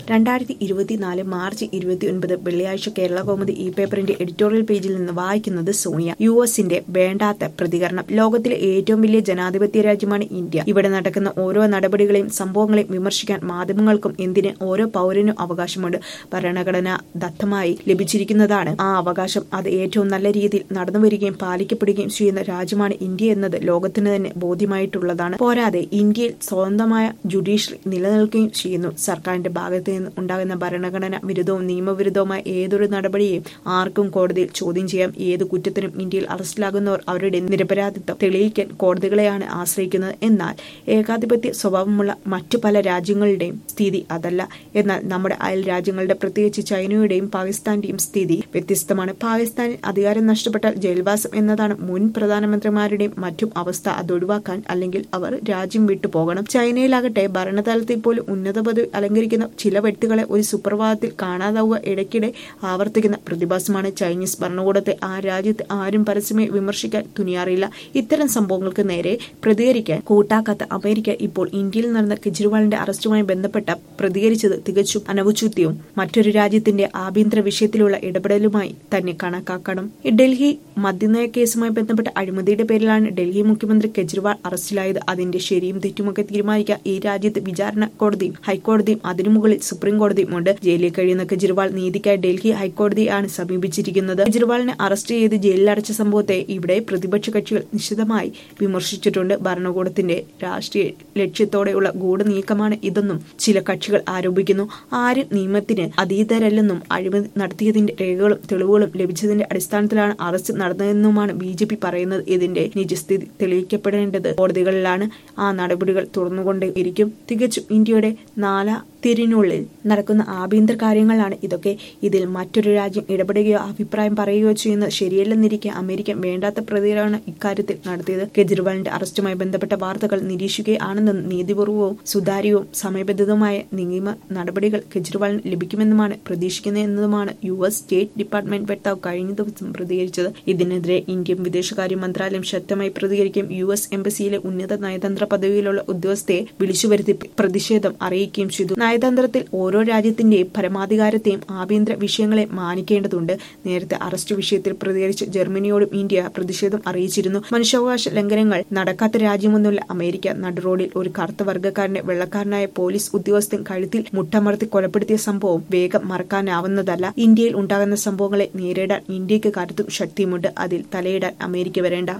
രണ്ടായിരത്തി ഇരുപത്തിനാല് മാർച്ച് ഇരുപത്തിയൊൻപത് വെള്ളിയാഴ്ച കേരള കൗമുദി ഈ പേപ്പറിന്റെ എഡിറ്റോറിയൽ പേജിൽ നിന്ന് വായിക്കുന്നത് സോണിയ യു എസിന്റെ വേണ്ടാത്ത പ്രതികരണം ലോകത്തിലെ ഏറ്റവും വലിയ ജനാധിപത്യ രാജ്യമാണ് ഇന്ത്യ ഇവിടെ നടക്കുന്ന ഓരോ നടപടികളെയും സംഭവങ്ങളെയും വിമർശിക്കാൻ മാധ്യമങ്ങൾക്കും എന്തിന് ഓരോ പൗരനും അവകാശമുണ്ട് ഭരണഘടന ദത്തമായി ലഭിച്ചിരിക്കുന്നതാണ് ആ അവകാശം അത് ഏറ്റവും നല്ല രീതിയിൽ നടന്നുവരികയും പാലിക്കപ്പെടുകയും ചെയ്യുന്ന രാജ്യമാണ് ഇന്ത്യ എന്നത് ലോകത്തിന് തന്നെ ബോധ്യമായിട്ടുള്ളതാണ് പോരാതെ ഇന്ത്യയിൽ സ്വന്തമായ ജുഡീഷ്യറി നിലനിൽക്കുകയും ചെയ്യുന്നു സർക്കാരിന്റെ ഭാഗത്ത് നിന്ന് ഉണ്ടാകുന്ന ഭരണഘടന വിരുദ്ധവും നിയമവിരുദ്ധവുമായ ഏതൊരു നടപടിയെയും ആർക്കും കോടതിയിൽ ചോദ്യം ചെയ്യാം ഏത് കുറ്റത്തിനും ഇന്ത്യയിൽ അറസ്റ്റിലാകുന്നവർ അവരുടെ നിരപരാധിത്വം തെളിയിക്കാൻ കോടതികളെയാണ് ആശ്രയിക്കുന്നത് എന്നാൽ ഏകാധിപത്യ സ്വഭാവമുള്ള മറ്റു പല രാജ്യങ്ങളുടെയും സ്ഥിതി അതല്ല എന്നാൽ നമ്മുടെ അയൽ രാജ്യങ്ങളുടെ പ്രത്യേകിച്ച് ചൈനയുടെയും പാകിസ്ഥാന്റെയും സ്ഥിതി വ്യത്യസ്തമാണ് പാകിസ്ഥാനിൽ അധികാരം നഷ്ടപ്പെട്ടാൽ ജയിൽവാസം എന്നതാണ് മുൻ പ്രധാനമന്ത്രിമാരുടെയും മറ്റും അവസ്ഥ അതൊഴിവാക്കാൻ അല്ലെങ്കിൽ അവർ രാജ്യം വിട്ടു പോകണം ചൈനയിലാകട്ടെ ഭരണതലത്തിൽ പോലും ഉന്നത പദവി അലങ്കരിക്കുന്ന ചില വ്യക്തികളെ ഒരു സുപ്രഭാതത്തിൽ കാണാതാവുക ഇടയ്ക്കിടെ ആവർത്തിക്കുന്ന പ്രതിഭാസമാണ് ചൈനീസ് ഭരണകൂടത്തെ ആ രാജ്യത്ത് ആരും പരസ്യമായി വിമർശിക്കാൻ തുനിയാറില്ല ഇത്തരം സംഭവങ്ങൾക്ക് നേരെ പ്രതികരിക്കാൻ കൂട്ടാക്കാത്ത അമേരിക്ക ഇപ്പോൾ ഇന്ത്യയിൽ നടന്ന കെജ്രിവാളിന്റെ അറസ്റ്റുമായി ബന്ധപ്പെട്ട പ്രതികരിച്ചത് തികച്ചും അനൗചിത്യവും മറ്റൊരു രാജ്യത്തിന്റെ ആഭ്യന്തര വിഷയത്തിലുള്ള ഇടപെടലുമായി തന്നെ കണക്കാക്കണം ഡൽഹി മദ്യനയ കേസുമായി ബന്ധപ്പെട്ട അഴിമതിയുടെ പേരിലാണ് ഡൽഹി മുഖ്യമന്ത്രി കെജ്രിവാൾ അറസ്റ്റിലായത് അതിന്റെ ശരിയും തെറ്റുമൊക്കെ തീരുമാനിക്കാൻ ഈ രാജ്യത്ത് വിചാരണ കോടതിയും ഹൈക്കോടതിയും അതിനു മുകളിൽ സുപ്രീം കോടതിയും ഉണ്ട് ജയിലിൽ കഴിയുന്ന കെജ്രിവാൾ നീതിക്കായി ഡൽഹി ഹൈക്കോടതിയാണ് സമീപിച്ചിരിക്കുന്നത് കെജ്രിവാളിനെ അറസ്റ്റ് ചെയ്ത് ജയിലിലടച്ച സംഭവത്തെ ഇവിടെ പ്രതിപക്ഷ കക്ഷികൾ നിശിതമായി വിമർശിച്ചിട്ടുണ്ട് ഭരണകൂടത്തിന്റെ രാഷ്ട്രീയ ലക്ഷ്യത്തോടെയുള്ള ഗൂഢനീക്കമാണ് ഇതെന്നും ചില കക്ഷികൾ ആരോപിക്കുന്നു ആരും നിയമത്തിന് അതീതരല്ലെന്നും അഴിമതി നടത്തിയതിന്റെ രേഖകളും തെളിവുകളും ലഭിച്ചതിന്റെ അടിസ്ഥാനത്തിലാണ് അറസ്റ്റ് നടന്നതെന്നുമാണ് ബി ജെ പി പറയുന്നത് ഇതിന്റെ നിജസ്ഥിതി തെളിയിക്കപ്പെടേണ്ടത് കോടതികളിലാണ് ആ നടപടികൾ തുറന്നുകൊണ്ടേയിരിക്കും തികച്ചും ഇന്ത്യയുടെ നാലാ തിരിനുള്ളിൽ നടക്കുന്ന ആഭ്യന്തര കാര്യങ്ങളാണ് ഇതൊക്കെ ഇതിൽ മറ്റൊരു രാജ്യം ഇടപെടുകയോ അഭിപ്രായം പറയുകയോ ചെയ്യുന്നത് ശരിയല്ലെന്നിരിക്കെ അമേരിക്ക വേണ്ടാത്ത പ്രതികരണം ഇക്കാര്യത്തിൽ നടത്തിയത് കെജ്രിവാളിന്റെ അറസ്റ്റുമായി ബന്ധപ്പെട്ട വാർത്തകൾ നിരീക്ഷിക്കുകയാണെന്നും നീതിപൂർവവും സുതാര്യവും സമയബന്ധിതവുമായ നിയമ നടപടികൾ കെജ്രിവാളിന് ലഭിക്കുമെന്നുമാണ് പ്രതീക്ഷിക്കുന്നതെന്നതുമാണ് യു എസ് സ്റ്റേറ്റ് ഡിപ്പാർട്ട്മെന്റ് വക്താവ് കഴിഞ്ഞ ദിവസം പ്രതികരിച്ചത് ഇതിനെതിരെ ഇന്ത്യൻ വിദേശകാര്യ മന്ത്രാലയം ശക്തമായി പ്രതികരിക്കുകയും യു എസ് എംബസിയിലെ ഉന്നത നയതന്ത്ര പദവിയിലുള്ള ഉദ്യോഗസ്ഥയെ വിളിച്ചുവരുത്തി പ്രതിഷേധം അറിയിക്കുകയും ചെയ്തു നയതന്ത്രത്തിൽ ഓരോ രാജ്യത്തിന്റെയും പരമാധികാരത്തെയും ആഭ്യന്തര വിഷയങ്ങളെ മാനിക്കേണ്ടതുണ്ട് നേരത്തെ അറസ്റ്റ് വിഷയത്തിൽ പ്രതികരിച്ച് ജർമ്മനിയോടും ഇന്ത്യ പ്രതിഷേധം അറിയിച്ചിരുന്നു മനുഷ്യാവകാശ ലംഘനങ്ങൾ നടക്കാത്ത രാജ്യമൊന്നുമില്ല അമേരിക്ക നടുറോഡിൽ ഒരു കറുത്ത വർഗ്ഗക്കാരനെ വെള്ളക്കാരനായ പോലീസ് ഉദ്യോഗസ്ഥൻ കഴുത്തിൽ മുട്ടമർത്തി കൊലപ്പെടുത്തിയ സംഭവം വേഗം മറക്കാനാവുന്നതല്ല ഇന്ത്യയിൽ ഉണ്ടാകുന്ന സംഭവങ്ങളെ നേരിടാൻ ഇന്ത്യക്ക് കരുത്തും ശക്തിയുമുണ്ട് അതിൽ തലയിടാൻ അമേരിക്ക വരേണ്ട